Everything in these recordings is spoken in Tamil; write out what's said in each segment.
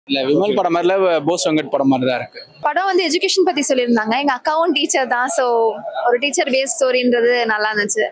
இல்ல விமல் படம் மாதிரில போஸ் வெங்கட் படம் மாதிரி தான் இருக்கு படம் வந்து எஜுகேஷன் பத்தி சொல்லியிருந்தாங்க எங்க அக்காவும் டீச்சர் தான் ஸோ ஒரு டீச்சர் பேஸ் ஸ்டோரின்றது நல்லா இருந்துச்சு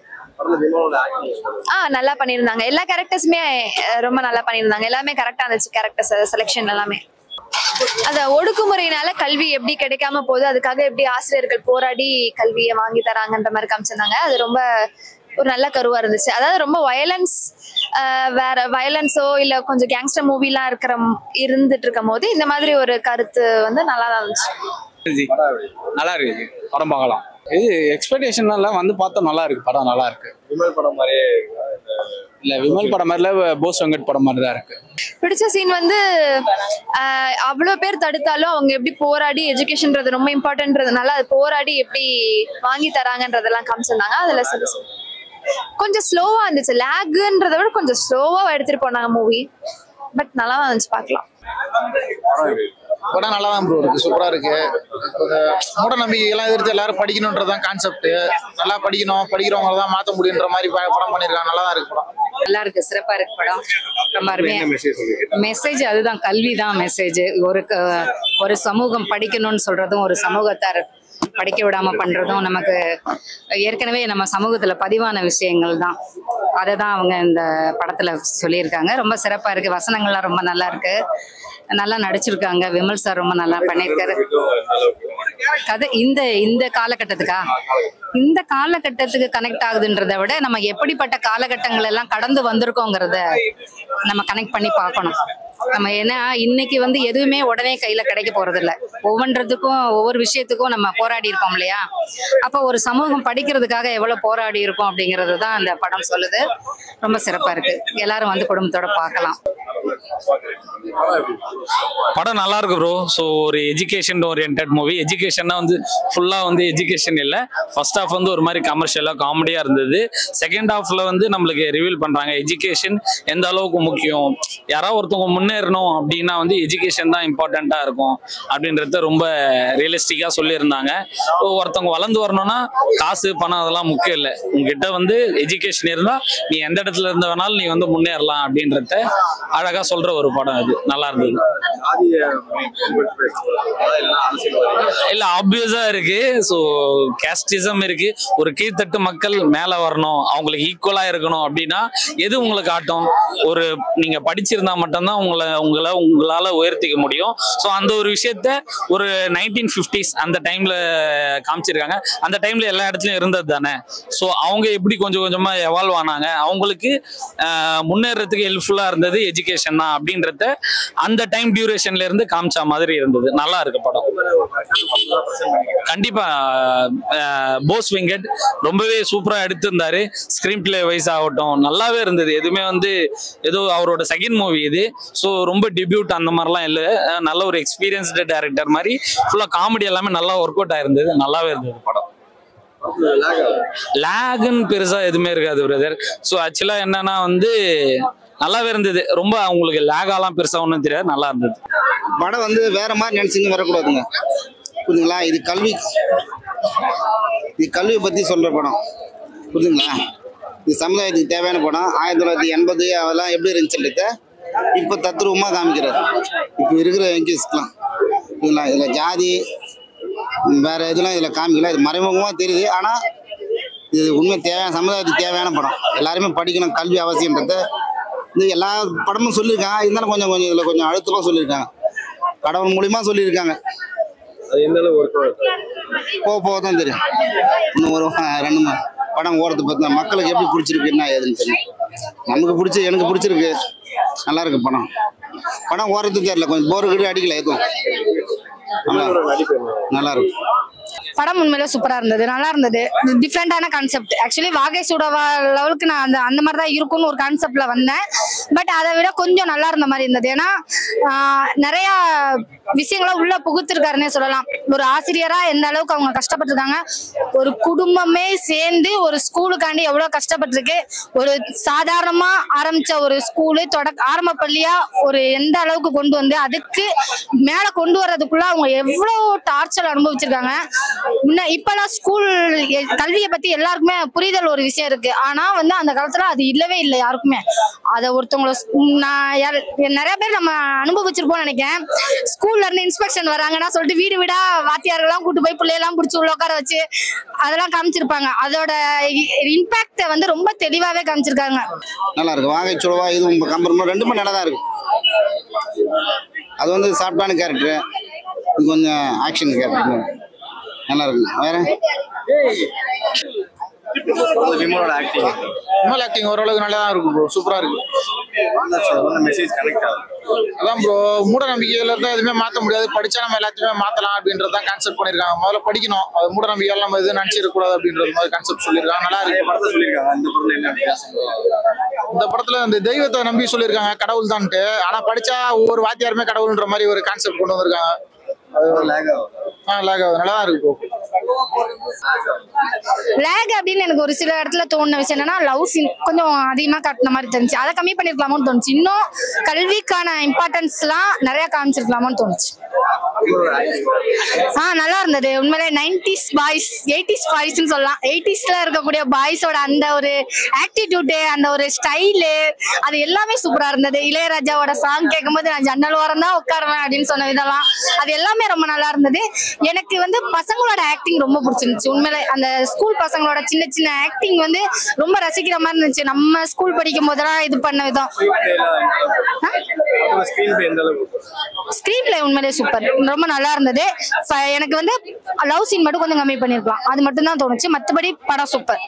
ஆ நல்லா பண்ணியிருந்தாங்க எல்லா கேரக்டர்ஸுமே ரொம்ப நல்லா பண்ணியிருந்தாங்க எல்லாமே கரெக்டா இருந்துச்சு கேரக்டர்ஸ் செலெக்ஷன் எல்லாமே அந்த ஒடுக்குமுறையினால கல்வி எப்படி கிடைக்காம போகுது அதுக்காக எப்படி ஆசிரியர்கள் போராடி கல்வியை வாங்கி தராங்கன்ற மாதிரி காமிச்சிருந்தாங்க அது ரொம்ப ஒரு நல்ல கருவா இருந்துச்சு அதாவது ரொம்ப வயலன்ஸ் வேற வயலன்ஸோ இல்ல கொஞ்சம் கேங்ஸ்டர் மூவிலாம் இருக்கிற இருந்துட்டு இருக்கும் போது இந்த மாதிரி ஒரு கருத்து வந்து நல்லா தான் இருந்துச்சு நல்லா இருக்கு படம் பார்க்கலாம் இது எக்ஸ்பெக்டேஷன் எல்லாம் வந்து பார்த்தா நல்லா இருக்கு படம் நல்லா இருக்கு விமல் படம் மாதிரியே இல்ல விமல் படம் மாதிரில போஸ் வெங்கட் படம் மாதிரி தான் இருக்கு பிடிச்ச சீன் வந்து ஆஹ், அவ்வளவு பேர் தடுத்தாலும் அவங்க எப்படி போராடி எஜுகேஷன்ன்றது ரொம்ப இம்பார்ட்டன்ட்ன்றதுனால அது போராடி எப்படி வாங்கி தராங்கன்றதெல்லாம் காமிச்சிருந்தாங்க அதுல சில scene. கொஞ்சம் ஸ்லோவா இருந்துச்சு லேக்குன்றத விட கொஞ்சம் ஸ்லோவா எடுத்துட்டு போனாங்க மூவி பட் நல்லா தான் இருந்துச்சு பார்க்கலாம் படம் நல்லா தான் ப்ரோ இருக்கு சூப்பரா இருக்கு கொஞ்சம் மூட நம்பிக்கைகள்லாம் எதிர்த்து எல்லாரும் படிக்கணுன்றதான் கான்செப்ட் நல்லா படிக்கணும் படிக்கிறவங்க தான் மாத்த முடியுன்ற மாதிரி ப- படம் பண்ணிருக்காங்க நல்லா தான் இருக்கு படம் நல்லா இருக்கு சிறப்பா இருக்கு படம் ரொம்ப அருமையா மெசேஜ் சொல்லுங்க மெசேஜ் அதுதான் கல்வி தான் மெசேஜ் ஒரு க- ஒரு சமூகம் படிக்கணும்னு சொல்றதும் ஒரு சமூகத்தார் படிக்க விடாம பண்றதும் நமக்கு ஏற்கனவே நம்ம சமூகத்துல பதிவான விஷயங்கள் தான் அதை தான் அவங்க இந்த படத்துல சொல்லியிருக்காங்க ரொம்ப சிறப்பா இருக்கு வசனங்கள்லாம் ரொம்ப நல்லா இருக்கு நல்லா நடிச்சிருக்காங்க விமல் சார் ரொம்ப நல்லா பண்ணியிருக்காரு கதை இந்த இந்த காலகட்டத்துக்கா இந்த காலகட்டத்துக்கு கனெக்ட் ஆகுதுன்றதை விட நம்ம எப்படிப்பட்ட காலகட்டங்கள் எல்லாம் கடந்து வந்திருக்கோங்கிறத நம்ம கனெக்ட் பண்ணி பார்க்கணும் நம்ம ஏன்னா இன்னைக்கு வந்து எதுவுமே உடனே கையில கிடைக்க போறது இல்ல ஒவ்வொன்றதுக்கும் ஒவ்வொரு விஷயத்துக்கும் நம்ம போராடி இருக்கோம் இல்லையா அப்போ ஒரு சமூகம் படிக்கிறதுக்காக எவ்வளவு போராடி இருக்கோம் அப்படிங்கிறது தான் அந்த படம் சொல்லுது ரொம்ப சிறப்பா இருக்கு எல்லாரும் வந்து குடும்பத்தோட பார்க்கலாம் படம் நல்லா இருக்கு ப்ரோ ஸோ ஒரு எஜுகேஷன் ஓரியன்ட் மூவி எஜுகேஷன்னா வந்து ஃபுல்லாக வந்து எஜுகேஷன் இல்லை ஃபர்ஸ்ட் ஹாஃப் வந்து ஒரு மாதிரி கமர்ஷியலாக காமெடியாக இருந்தது செகண்ட் ஹாஃப்ல வந்து நம்மளுக்கு ரிவீல் பண்ணுறாங்க எஜுகேஷன் எந்த அளவுக்கு முக்கியம் யாராவது ஒருத்தவங்க முன்னேறணும் அப்படின்னா வந்து எஜுகேஷன் தான் இம்பார்ட்டண்ட்டாக இருக்கும் அப்படின்றத ரொம்ப ரியலிஸ்டிக்காக சொல்லியிருந்தாங்க So, ஒருத்தவங்க வளர்ந்து வரணும்னா காசு பணம் அதெல்லாம் முக்கியம் இல்லை உங்ககிட்ட வந்து எஜுகேஷன் இருந்தால் நீ எந்த இடத்துல இருந்து வேணாலும் நீ வந்து முன்னேறலாம் அப்படின்றத அழகாக சொல்கிற ஒரு படம் அது நல்லா இருந்தது ஆதிய அதெல்லாம் அரசியல்வாதி இல்ல ஆப்வியஸா இருக்கு ஸோ கேஸ்டிசம் இருக்கு ஒரு கீழ்த்தட்டு மக்கள் மேல வரணும் அவங்களுக்கு ஈக்குவலா இருக்கணும் அப்படின்னா எது உங்களுக்கு காட்டும் ஒரு நீங்க படிச்சிருந்தா மட்டும்தான் உங்களை உங்களை உங்களால உயர்த்திக்க முடியும் ஸோ அந்த ஒரு விஷயத்த ஒரு நைன்டீன் ஃபிஃப்டிஸ் அந்த டைம்ல காமிச்சிருக்காங்க அந்த டைம்ல எல்லா இடத்துலயும் இருந்தது தானே ஸோ அவங்க எப்படி கொஞ்சம் கொஞ்சமா எவால்வ் ஆனாங்க அவங்களுக்கு ஆஹ், முன்னேறதுக்கு ஹெல்ப்ஃபுல்லா இருந்தது எஜுகேஷன் தான் அப்படின்றத அந்த டைம் டியூரேஷன்ல இருந்து காமிச்ச மாதிரி இருந்தது நல்லா இருக்கு படம் கண்டிப்பா அஹ், போஸ் வெங்கட் ரொம்பவே சூப்பரா எடுத்திருந்தாரு ஸ்கிரீன் பிளே வைஸ் ஆகட்டும் நல்லாவே இருந்தது எதுவுமே வந்து ஏதோ அவரோட செகண்ட் மூவி இது ஸோ ரொம்ப டிபியூட் அந்த மாதிரிலாம் இல்லை அஹ், நல்ல ஒரு எக்ஸ்பீரியன்ஸ்டு டைரக்டர் மாதிரி ஃபுல்லா காமெடி எல்லாமே நல்லா ஒர்க் அவுட் ஆயிருந்தது நல்லாவே இருந்தது படம் லேகுன்னு பெருசா எதுவுமே இருக்காது பிரதர் ஸோ ஆக்சுவலா என்னன்னா வந்து நல்லாவே இருந்தது ரொம்ப அவங்களுக்கு லேகாலாம் பெருசா ஒன்றும் தெரியாது நல்லா இருந்தது படம் வந்து வேற மாதிரி நினைச்சுன்னு வரக்கூடாதுங்க புரியுதுங்களா இது கல்வி இது கல்வியை பத்தி சொல்ற படம் புரியுதுங்களா இது சமுதாயத்துக்கு தேவையான படம் ஆயிரத்தி தொள்ளாயிரத்தி எண்பது அதெல்லாம் எப்படி இருந்துச்சுன்றத இப்போ தத்ரூபமா காமிக்கிறார் இப்போ இருக்கிற யங்கிஸ்க்கெலாம் புரியுதுங்களா இதில் ஜாதி வேற இதெல்லாம் இதில் காமிக்கல இது மறைமுகமாக தெரியுது ஆனால் இது உண்மை தேவையான சமுதாயத்துக்கு தேவையான படம் எல்லாருமே படிக்கணும் கல்வி அவசியன்றத இது எல்லா படமும் சொல்லியிருக்காங்க இருந்தாலும் கொஞ்சம் கொஞ்சம் இதில் கொஞ்சம் அழுத்தமாக சொல்லியிருக்காங்க கடவுள் மூலியமா சொல்லியிருக்காங்க அது எந்த அளவு ஒர்க் அவுட் போக போக தான் தெரியும் இன்னும் ஒரு அஹ், ரெண்டு ம- படம் ஓரத்தை பார்த்து மக்களுக்கு எப்படி பிடிச்சிருக்கு என்ன ஏதுன்னு தெரியும் நமக்கு பிடிச்சி எனக்கு பிடிச்சிருக்கு நல்லா இருக்கு படம் படம் ஓரத்து தெரியல கொஞ்சம் போர் கீடு அடிக்கல எதுவும் நல்லா நடிப்பு நல்லா இருக்கு படம் உண்மையில சூப்பரா இருந்தது நல்லா இருந்தது டிஃப்ரெண்டான கான்செப்ட் ஆக்சுவலி வாகை சுடவா லெவலுக்கு நான் அந்த அந்த மாதிரி தான் இருக்கும்னு ஒரு கான்செப்ட்ல வந்தேன் பட் அதை விட கொஞ்சம் நல்லா இருந்த மாதிரி இருந்தது ஏன்னா ஆஹ், நிறைய விஷயங்களை உள்ள புகுத்திருக்காருன்னே சொல்லலாம் ஒரு ஆசிரியரா எந்த அளவுக்கு அவங்க கஷ்டப்பட்டிருக்காங்க ஒரு குடும்பமே சேர்ந்து ஒரு ஸ்கூலுக்காண்டி எவ்வளவு கஷ்டப்பட்டிருக்கு ஒரு சாதாரணமா ஆரம்பிச்ச ஒரு ஸ்கூலு தொடக்க ஆரம்ப பள்ளியா ஒரு எந்த அளவுக்கு கொண்டு வந்து அதுக்கு மேல கொண்டு வர்றதுக்குள்ள அவங்க எவ்வளவு டார்ச்சர் அனுபவிச்சிருக்காங்க முன்ன இப்பெல்லாம் ஸ்கூல் கல்வியை பத்தி எல்லாருக்குமே புரிதல் ஒரு விஷயம் இருக்கு ஆனா வந்து அந்த காலத்துல அது இல்லவே இல்லை யாருக்குமே அதை ஒருத்தவங்கள ஸ்- நான் யார்- நிறைய பேர் நம்ம அனுபவிச்சிருப்போம்னு நினைக்கிறேன் ஸ்கூல்ல இருந்து இன்ஸ்பெக்ஷன் வராங்கன்னா சொல்லிட்டு வீடு வீடா வாத்தியார்கள்லாம் கூட்டு போய் பிள்ளையெல்லாம் பிடிச்சி உள்ள உட்கார வச்சு அதெல்லாம் காமிச்சிருப்பாங்க அதோட இம்பாக்ட வந்து ரொம்ப தெளிவாவே காமிச்சிருக்காங்க நல்லா இருக்கு வாகை சுடவா இது கம்பெனி ரெண்டுமே நல்லா தான் இருக்கு அது வந்து சாஃப்டான கேரக்டர் இது கொஞ்சம் ஆக்ஷன் கேரக்டர் நல்லா இருக்கு வேற படத்துல விமலோட ஆக்டிங் விமல் ஆக்டிங் ஓரளவுக்கு நல்லா தான் இருக்கு ப்ரோ சூப்பரா இருக்கு மெசேஜ் கனெக்ட் ஆகுது அதான் ப்ரோ மூட நம்பிக்கையில இருந்தா எதுவுமே மாத்த முடியாது படிச்சா நம்ம எல்லாத்தையுமே மாத்தலாம் அப்படின்றது தான் கான்செப்ட் பண்ணிருக்காங்க முதல்ல படிக்கணும் அது மூட நம்பிக்கையால நம்ம எதுவும் நினைச்சிருக்க கூடாது அப்படின்றது மாதிரி கான்செப்ட் சொல்லியிருக்காங்க நல்லா நிறைய இருக்கு படத்தை சொல்லியிருக்காங்க இந்த படத்துல என்ன வித்தியாசம் இந்த படத்துல இந்த தெய்வத்தை நம்பி சொல்லியிருக்காங்க கடவுள் தான்ட்டு ஆனா படிச்சா ஒவ்வொரு வாத்தியாருமே கடவுள்ன்ற மாதிரி ஒரு கான்செப்ட் கொண்டு வந்திருக்காங்க லேக் ஆகுது ஆ லேக் ஆகுது நல்லா தான் இருக்கு ப்ரோ லேக் அப்படின்னு எனக்கு ஒரு சில இடத்துல தோணுன விஷயம் என்னன்னா லவ் சீன் கொஞ்சம் அதிகமா காட்டின மாதிரி தெரிஞ்சு அதை கம்மி பண்ணிருக்கலாமோன்னு தோணுச்சு இன்னும் கல்விக்கான இம்பார்ட்டன்ஸ்லாம் நிறைய காமிச்சிருக்கலாமோன்னு தோணுச்சு விமலோட ஆக்டிங் ஆ நல்லா இருந்தது உண்மையிலே நைன்டிஸ் பாய்ஸ் எயிட்டிஸ் பாய்ஸ்னு சொல்லலாம் எயிட்டிஸ்ல இருக்கக்கூடிய பாய்ஸோட அந்த ஒரு ஆட்டிடியூடு அந்த ஒரு ஸ்டைலு அது எல்லாமே சூப்பரா இருந்தது இளையராஜாவோட சாங் கேட்கும்போது நான் ஜன்னல் ஓரம் தான் உட்காருவேன் அப்படின்னு சொன்ன இதெல்லாம் அது எல்லாமே ரொம்ப நல்லா இருந்தது எனக்கு வந்து பசங்களோட ஆக்டிங் ரொம்ப பிடிச்சிருந்துச்சு உண்மையிலே அந்த ஸ்கூல் பசங்களோட சின்ன சின்ன ஆக்டிங் வந்து ரொம்ப ரசிக்கிற மாதிரி இருந்துச்சு நம்ம ஸ்கூல் படிக்கும் போதெல்லாம் இது பண்ண விதம் ஸ்கிரீன் பிளே எந்த அளவுக்கு ஸ்க்ரீன் பிளே உண்மையிலே சூப்பர் ரொம்ப நல்லா இருந்தது ஃப- எனக்கு வந்து லவ் சீன் மட்டும் கொஞ்சம் கம்மி பண்ணிருக்கலாம் அது மட்டும் தான் தோணுச்சு மற்றபடி படம் சூப்பர்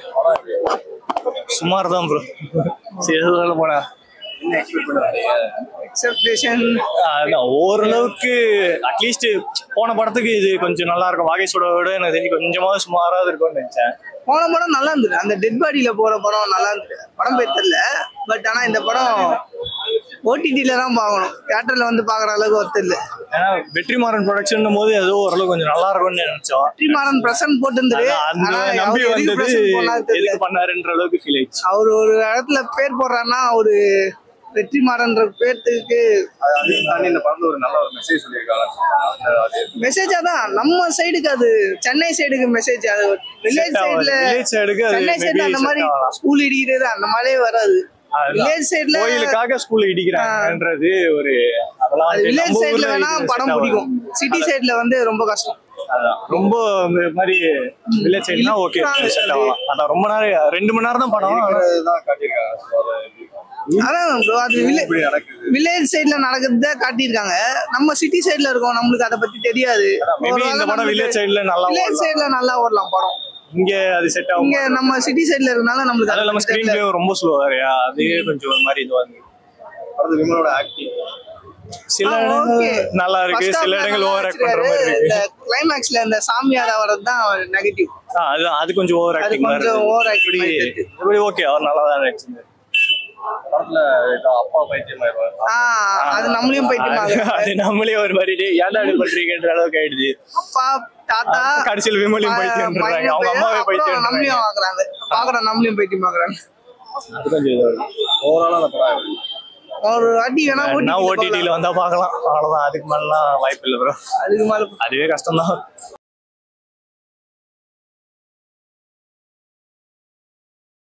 சுமார் தான் ப்ரோ சரி சொல்ல போனா என்ன எக்ஸ்பெக்ட் பண்ணுவாங்க எக்ஸப்டேஷன் அதான் ஓரளவுக்கு அட்லீஸ்ட் போன படத்துக்கு இது கொஞ்சம் நல்லா இருக்கும் வாகேஷோட விட எனக்கு தெரிஞ்சு கொஞ்சமாவது சுமாராக இருக்கும்னு நினைச்சேன் போன படம் நல்லா இருந்தது அந்த டெட் பாடியில போற படம் நல்லா இருந்தது படம் பேர் தெரியல பட் ஆனா இந்த படம் ஓடிடில தான் பார்க்கணும் தியேட்டர்ல வந்து பாக்குற அளவுக்கு ஒருத்தர் இல்ல ஏன்னா வெற்றிமாறன் ப்ரொடக்ஷன் போது ஏதோ ஓரளவுக்கு கொஞ்சம் நல்லா இருக்கும்னு நினைச்சோம் வெற்றிமாறன் பிரசன்ட் போட்டுருந்தது அதான் அந்த ஆனா நம்பி அவர் எதுக்கு வந்தது present பண்ணாரு தெரியல எதுக்கு பண்ணாருன்ற அளவுக்கு ஃபீல் ஆயிடுச்சு அவர் ஒரு இடத்துல பேர் போடுறாருன்னா ஒரு வெற்றிமாறன்ற பேர்த்துக்கு அதையும் தாண்டி இந்த படத்துல ஒரு நல்ல ஒரு மெசேஜ் சொல்லியிருக்காங்க அந்த- அது மெசேஜா தான் நம்ம சைடுக்கு அது சென்னை சைடுக்கு மெசேஜ் அது வில்லேஜ் Set ஆகாது. சைடுல Village side க்கு அது சென்னை maybe சைடுல அந்த set மாதிரி ஆகலாம். ஸ்கூல் இடிக்கிறது அந்த மாதிரியே வராது அதுதான். வில்லேஜ் சைடுல கோயிலுக்காக ஸ்கூல் இடிக்கிறாங்கன்றது ஒரு அதெல்லாம் அது வந்து வில்லேஜ் நம்ம சைடுல ஊர்ல வேணா இது படம் set பிடிக்கும் ஆகாது. சிட்டி சைடுல வந்து ரொம்ப கஷ்டம் அதான். ரொம்ப இந்த மாதிரி வில்லேஜ் சைடுனா ஓகே இழுக்குறாங்க செட் அது. ஆகலாம் அதான் ரொம்ப நேரம் ரெண்டு மணி நேரம் தான் படம் ஆனா இருக்கிறதுதான் காட்டியிருக்காங்க So, அது அதான் bro, அது இப்படி நடக்குது வில்லேஜ் சைடுல நடக்கிறத காட்டியிருக்காங்க நம்ம சிட்டி சைடுல இருக்கோம் நம்மளுக்கு அதை பத்தி தெரியாது மேபி இந்த படம் வில்லேஜ் சைடுல நல்லா வில்லேஜ் ஓடலாம். சைடுல நல்லா ஓடலாம் படம் இங்க அது செட் இங்க ஆகும் நம்ம சிட்டி சைடுல இருக்கனால நம்மளுக்கு அதுல அதை நம்ம பத்தி ஸ்கிரீன் தெரியல பிளே ரொம்ப ஸ்லோவா வேறையா அது கொஞ்சம் ஒரு மாதிரி இதுவா இருக்கு படத்துல விமலோட ஆக்டிங் சில ஆ, இடங்கள் okay. நல்லா இருக்கு First சில half ல இடங்கள் நல்லா ஓவர் ஆக்ட் பண்ற வச்சிருக்காரு. மாதிரி இந்த இருக்கு கிளைமேக்ஸ்ல இந்த சாமியாரா வர்றது தான் நெகட்டிவ் ஆ, அது அது கொஞ்சம் ஓவர் அது ஆக்டிங் மாதிரி கொஞ்சம் இருக்கு. over acting இப்படி மாதிரி இருக்கு. இப்படி ஓகே அவர் நல்லா தான் நடிச்சிருந்தாரு படத்துல ஏதோ அப்பா பைத்தியமாயிருவாரு ஆஹ் அது நம்மளையும் பைத்தியமாக அது நம்மளே ஒரு மாதிரி டேய், ஏன்டா இப்படி பண்றீங்கன்ற அளவுக்கு ஆயிடுது அப்பா தாத்தா கடைசியில் விமலையும் பைத்தியம்ன்றாங்க பையன் அவங்க அம்மாவே அப்புறம் பைத்தியம் நம்மளையும் ஆக்குறாங்க பாக்குற நம்மளையும் பைத்தியம் ஆக்குறாங்க அது கொஞ்சம் இதுவா இருக்கு. ஓவராலா அந்த படம் எப்படி? ஒரு வாட்டி வேணா நான் ஓட்டி ஓடிடில வந்தா பார்க்கலாம் அவ்வளவுதான் அதுக்கு மேலாம் வாய்ப்பு இல்லை ப்ரோ அதுக்கு மேல அதுவே கஷ்டம் தான்